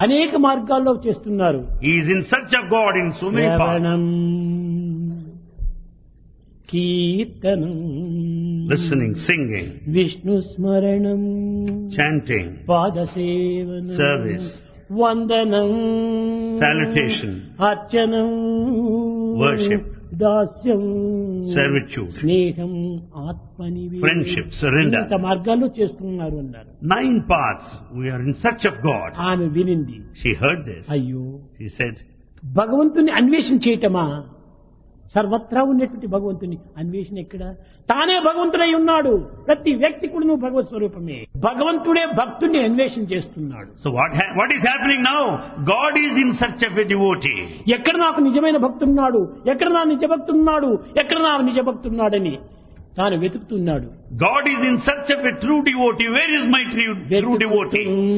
అనేక మార్గాల్లో చేస్తున్నారు He is in search of God in so many paths. శ్రవణం కీర్తనం Listening, singing, విష్ణు స్మరణం chanting, పాదసేవనం Service. వందనం salutation, అర్చనం Worship. దాస్యం servitude, స్నేహం ఆత్మనివేదన Friendship, surrender. ఇంత మార్గాల్లో చేస్తున్నారు అన్నారు nine paths. We are in search of God. ఆమె వినింది She heard this. అయ్యో She said, భగవంతుని అన్వేషణ చేయటమా సర్వత్రా ఉన్నటువంటి భగవంతుని అన్వేషణ ఎక్కడ తానే భగవంతుడై ఉన్నాడు ప్రతి వ్యక్తి కూడా నువ్వు భగవత్ స్వరూపమే భగవంతుడే భక్తుడిని అన్వేషణ చేస్తున్నాడు So what, ha- what is happening now? God is in search of a devotee. ఎక్కడ నాకు నిజమైన భక్తున్నాడు ఎక్కడ నా నిజ భక్తున్నాడు ఎక్కడ నా నిజ భక్తున్నాడని తాను వెతుకుతున్నాడు God is in search of a true devotee. Where is my true, true devotee?